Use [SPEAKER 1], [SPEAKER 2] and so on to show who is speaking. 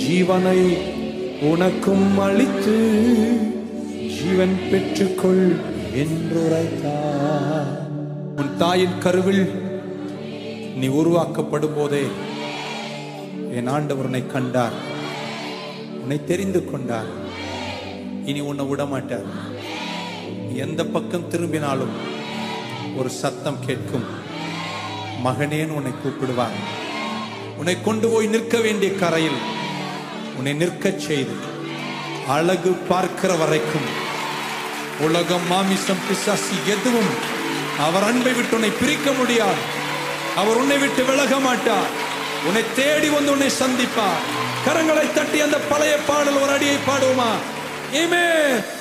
[SPEAKER 1] ஜீவனை உனக்கும் அளித்து ஜீவன் பெற்றுக்கொள் என்றுரைத்தார் உன் தாயின் கருவில் நீ உருவாக்கப்படும் போதே என் ஆண்டவர் உன்னை கண்டார் உன்னை தெரிந்து கொண்டார் இனி உன்னை விட மாட்டார் எந்த பக்கம் திரும்பினாலும் ஒரு சத்தம் கேட்கும் மகனேன்னு உன்னை கூப்பிடுவார் உன்னை கொண்டு போய் நிற்க வேண்டிய கரையில் உன்னை நிற்கச் செய்து அழகு பார்க்கிற வரைக்கும் உலகம் மாமிசம் பிசாசி எதுவும் அவர் அன்பை விட்டு உன்னை பிரிக்க முடியாது அவர் உன்னை விட்டு விலக மாட்டார் உன்னை தேடி வந்து உன்னை சந்திப்பார் கரங்களை தட்டி அந்த பழைய பாடல் ஒரு அடியை பாடுவோமா Amen.